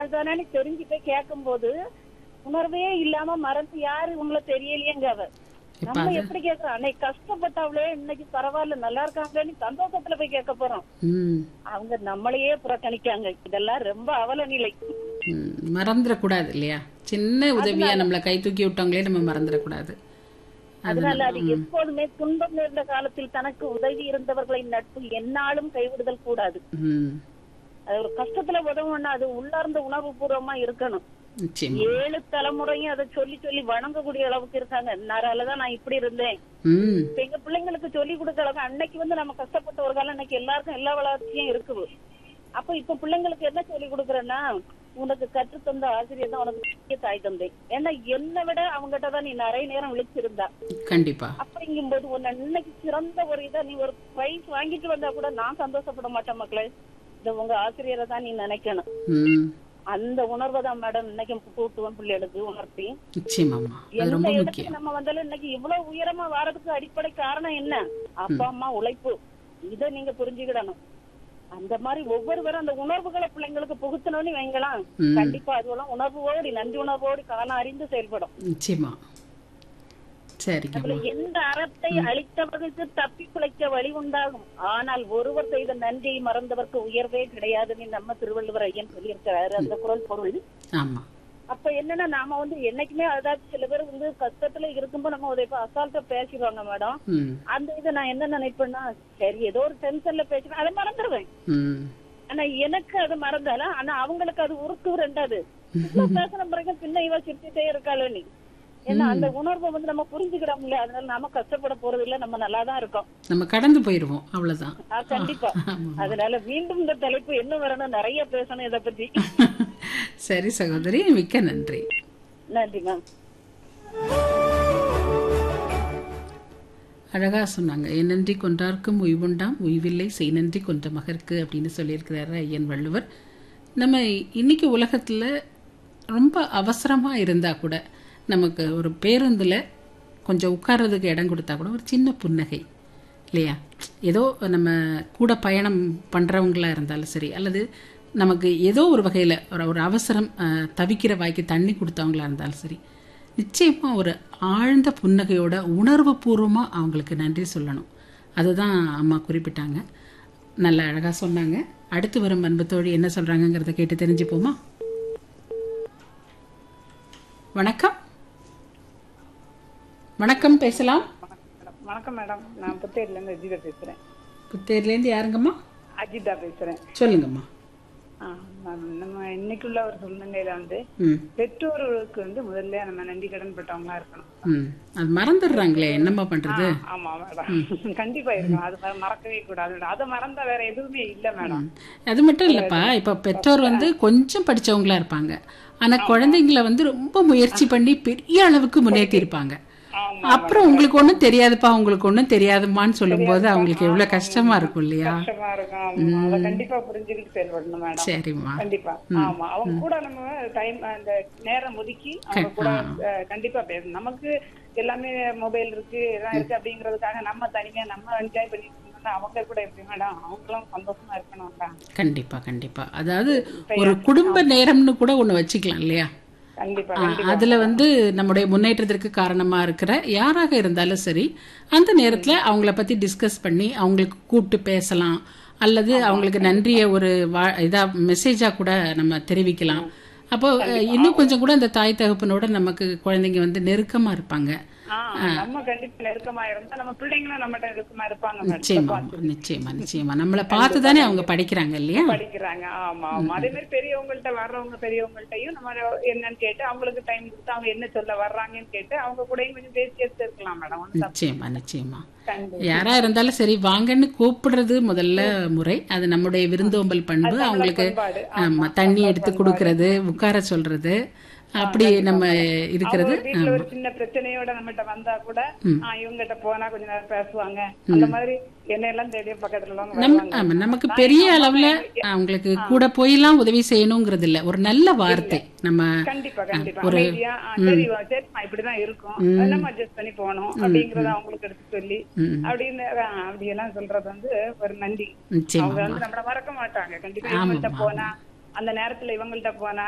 அதுதானே தெரிஞ்சு போய் கேட்கும்போது உணர்வே இல்லாம மறந்து யாரு உங்களை தெரியலையேங்க அவ இப்ப நம்ம அது எப்படி கேக்குறோம் அன்னைக்கு கஷ்டப்பட்டவளே இன்னைக்கு பரவாயில்ல நல்லா இருக்காங்கன்னு சந்தோஷத்துல போய் கேட்க போறோம் ம் அவங்க நம்மளையே புறக்கணிக்காங்க இதெல்லாம் ரொம்ப அவல நிலை ம், மறந்துடக்கூடாது இல்லையா சின்ன உதவியா நம்மளை கை தூக்கி விட்டவங்களே நம்ம மறந்துடக்கூடாது அதனால அது எப்போதுமே துன்பம் நேர்ந்த காலத்தில் தனக்கு உதவி இருந்தவர்களின் நட்பு எந்நாளும் கைவிடுதல் கூடாது ம் அது ஒரு கஷ்டத்துல உதவும்னா அது உள்ளார்ந்த உணர்வு பூர்வமா இருக்கணும் நிச்சயமா ஏழு தலைமுறையும் அதை சொல்லி சொல்லி வணங்கக்கூடிய அளவுக்கு இருக்காங்க நாராலதான் நான் இப்படி இருந்தேன் ம் இப்ப எங்க பிள்ளைங்களுக்கு சொல்லி கொடுக்க அளவுக்கு அன்னைக்கு வந்து நம்ம கஷ்டப்பட்ட ஒரு காலம் இன்னைக்கு எல்லாருக்கும் எல்லா வளர்ச்சியும் இருக்குது அப்ப இப்ப பிள்ளைங்களுக்கு என்ன சொல்லி கொடுக்குறேன்னா உனக்கு கற்றுத்தந்த ஆசிரியர் தான் உனக்கு பெரிய தாய் தந்தை ஏன்னா என்னை விட அவங்ககிட்ட தான் நீ நிறைய நேரம் விழிச்சிருந்தா கண்டிப்பா அப்படிங்கும்போது உன்னை இன்னைக்கு சிறந்த ஒரு இதா நீ ஒரு பிரைஸ் வாங்கிட்டு வந்தா கூட நான் சந்தோஷப்பட மாட்டேன் மக்களே இந்த உங்க ஆசிரியரை தான் நீ நினைக்கணும் ம் அந்த உணர்வை தான் மேடம் இன்னைக்கு கூட்டுவோம் பிள்ளைகளுக்கு உணர்த்தி நிச்சயமாம்மா அது எந்த ரொம்ப இடத்துக்கு முக்கியம் நம்ம வந்தாலும் இன்னைக்கு இவ்வளவு உயரமா வாரதுக்கு அடிப்படை காரணம் என்ன அப்பா அம்மா உழைப்பு இத நீங்க புரிஞ்சுக்கிடணும் அந்த மாதிரி ஒவ்வொருவரும் அந்த உணர்வுகளை பிள்ளைங்களுக்கு புகுத்தணும்னு வைங்களாம் ம். கண்டிப்பா அதுவெல்லாம் உணர்வோடு நன்றி உணர்வோடு காலம் அறிந்து செயல்படும் நிச்சயமா சரிங்கம்மா அதுல எந்த அறத்தை அளித்தவர்களுக்கு தப்பி பிழைக்க வழி உண்டாகும் ஆனால் ஒருவர் செய்த நன்றியை மறந்தவர்க்கு உயர்வே கிடையாதுன்னு நம்ம திருவள்ளுவர் ஐயன் சொல்லியிருக்கிறாரு அந்த குரல் பொருள் ஆமா அப்ப என்னன்னா நாம வந்து என்னைக்குமே அதாவது சில பேர் வந்து கஷ்டத்துல இருக்கும்போது நம்ம அதை அசால்ட்டா பேசிடுவாங்க மேடம் ம் அந்த இதை நான் என்ன நினைப்பேன்னா சரி ஏதோ ஒரு டென்ஷன்ல பேசுறேன் அதை மறந்துடுவேன் ம் ஆனா எனக்கு அது மறந்தாலும் ஆனா அவங்களுக்கு அது உருக்கு ரெண்டாது இவ்வளவு பேசுன பிறகு பின்ன இவ சிரிச்சுட்டே இருக்காளோ நீ ஏன்னா அந்த உணர்வை வந்து நம்ம புரிஞ்சுக்கிடோம்ல அதனால நாம கஷ்டப்பட போறது இல்ல நம்ம நல்லா தான் இருக்கோம் நம்ம கடந்து போயிடுவோம் அவ்வளவுதான் ஆ, கண்டிப்பா ஆமா. அதனால மீண்டும் இந்த தலைப்பு என்ன வரணும் நிறைய பேசணும் இதை பத்தி சரி சகோதரி மிக்க நன்றி நன்றி மேம் அழகா சொன்னாங்க என் நன்றி கொன்றார்க்கும் உய்வுண்டாம் உய்வில்லை செய் நன்றி கொன்ற மகற்கு அப்படின்னு சொல்லியிருக்கிறாரு ஐயன் வள்ளுவர் நம்ம இன்னைக்கு உலகத்துல ரொம்ப அவசரமா இருந்தா கூட நமக்கு ஒரு பேருந்துல கொஞ்சம் உட்கார்றதுக்கு இடம் கொடுத்தா கூட ஒரு சின்ன புன்னகை இல்லையா ஏதோ நம்ம கூட பயணம் பண்றவங்களா இருந்தாலும் சரி அல்லது நமக்கு ஏதோ ஒரு வகையில ஒரு ஒரு அவசரம் அஹ், தவிக்கிற வாய்க்கு தண்ணி கொடுத்தவங்களா இருந்தாலும் சரி நிச்சயமா ஒரு ஆழ்ந்த புன்னகையோட உணர்வு பூர்வமா அவங்களுக்கு நன்றி சொல்லணும் அதுதான் அம்மா குறிப்பிட்டாங்க நல்ல அழகா சொன்னாங்க அடுத்து வரும் அன்பு தோழி என்ன சொல்றாங்கங்கிறத கேட்டு தெரிஞ்சுப்போமா வணக்கம் வணக்கம் பேசலாம் வணக்கம் மேடம் நான் புத்தேரில இருந்து அஜிதா பேசுறேன் புத்தேர்லேருந்து யாருங்கம்மா அஜிதா பேசுறேன் சொல்லுங்கம்மா ஆ, மேம், நம்ம இன்னைக்குள்ள ஒரு சூழ்நிலையில வந்து ம் பெற்றோர்களுக்கு வந்து முதல்ல நம்ம நன்றி கடன் பட்டவங்களா இருக்கணும் ம் அது மறந்துடுறாங்களே என்னம்மா பண்றது ஆமா மேடம் கண்டிப்பா இருக்கணும் அது மற- மறக்கவே கூடாது மேடம் அதை மறந்தா வேற எதுவுமே இல்ல மேடம் அது மட்டும் இல்லப்பா இப்ப பெற்றோர் வந்து கொஞ்சம் படிச்சவங்களா இருப்பாங்க ஆனா குழந்தைங்களை வந்து ரொம்ப முயற்சி பண்ணி பெரிய அளவுக்கு முன்னேற்றி இருப்பாங்க ஆமா அப்புறம் உங்களுக்கு ஒண்ணும் தெரியாதுப்பா உங்களுக்கு ஒண்ணும் தெரியாதுமான்னு சொல்லும்போது அவங்களுக்கு எவ்வளவு கஷ்டமா இருக்கும் இல்லையா கஷ்டமா இருக்கும் ஆமா. அதை கண்டிப்பா புரிஞ்சுக்கிட்டு செயல்படணும் மேடம் சரிம்மா கண்டிப்பா ஆமா அவங்க கூட நம்ம டைம் அந்த நேரம் ஒதுக்கி அவங்க கூட அஹ், கண்டிப்பா பேசணும் நமக்கு எல்லாமே மொபைல் இருக்கு எல்லாம் இருக்கு அப்படிங்கறதுக்காக நம்ம தனியா நம்ம என்ஜாய் பண்ணிட்டு இருந்தோம்னா அவங்க கூட எப்படி மேடம் அவங்களும் சந்தோஷமா இருக்கணும்ல கண்டிப்பா கண்டிப்பா அதாவது ஒரு குடும்ப நேரம்னு கூட ஒண்ணு வச்சுக்கலாம் இல்லையா கண்டிப்பா ஆ, அதுல வந்து நம்முடைய முன்னேற்றத்திற்கு காரணமா இருக்கிற யாராக இருந்தாலும் சரி அந்த நேரத்துல அவங்கள பத்தி டிஸ்கஸ் பண்ணி அவங்களுக்கு கூப்பிட்டு பேசலாம் அல்லது அவங்களுக்கு நன்றிய ஒரு வா- இதா மெசேஜா கூட நம்ம தெரிவிக்கலாம் அப்போ அஹ், இன்னும் கொஞ்சம் கூட அந்த தாய் தகப்பனோட நமக்கு குழந்தைங்க வந்து நெருக்கமா இருப்பாங்க ஆஹ் நம்ம கண்டிப்பா நெருக்கமா இருந்தா நம்ம பிள்ளைங்களும் நம்மகிட்ட நெருக்கமா இருப்பாங்க மேடம் நிச்சயமா நிச்சயமா நிச்சயமா நம்மளை பார்த்து தானே அவங்க படிக்கிறாங்க இல்லையா படிக்கிறாங்க ஆமா ஆமா அதே மாதிரி பெரியவங்கள்ட்ட வர்றவங்க பெரியவங்கள்ட்டயும் நம்ம என்னன்னு கேட்டு அவங்களுக்கு டைம் கொடுத்து அவங்க என்ன சொல்ல வர்றாங்கன்னு கேட்டு அவங்க கூடயும் கொஞ்சம் பேசி எடுத்து இருக்கலாம் மேடம் ஒண்ணும் தப்பு நிச்சயமா நிச்சயமா கண்டிப்பா யாரா இருந்தாலும் சரி வாங்கன்னு கூப்பிடுறது முதல்ல முறை அது நம்முடைய விருந்தோம்பல் பண்பு அவங்களுக்கு பண்பாடு. ஆமா தண்ணி எடுத்து கொடுக்கறது உட்கார சொல்றது அப்படி நம்ம இருக்கிறது அவங்க வீட்டுல ஒரு சின்ன பிரச்சனையோட நம்மகிட்ட வந்தா கூட ஆஹ் இவங்ககிட்ட போனா கொஞ்ச நேரம் பேசுவாங்க அந்த மாதிரி என்னையெல்லாம் தேடி பக்கத்துல உள்ளவங்க நம் வருவாங்க. ஆமா நமக்கு பெரிய அளவுல அவங்களுக்கு கூட போயெல்லாம் உதவி செய்யணுங்கிறது இல்ல ஒரு நல்ல வார்த்தை நம்ம கண்டிப்பா கண்டிப்பா அமைதியா ஆ, சரி வா, சரிம்மா இப்படிதான் இருக்கும் அது நம்ம அட்ஜஸ்ட் பண்ணி போகணும் அப்படிங்கறத அவங்களுக்கு எடுத்து சொல்லி ம். அப்படின்னு ஆ, அப்படி எல்லாம் சொல்றது வந்து ஒரு நன்றி நிச்சயமா அவங்க வந்து நம்மள மறக்க மாட்டாங்க கண்டிப்பா இவங்கள்ட்ட போனா அந்த நேரத்துல இவங்கள்ட்ட போனா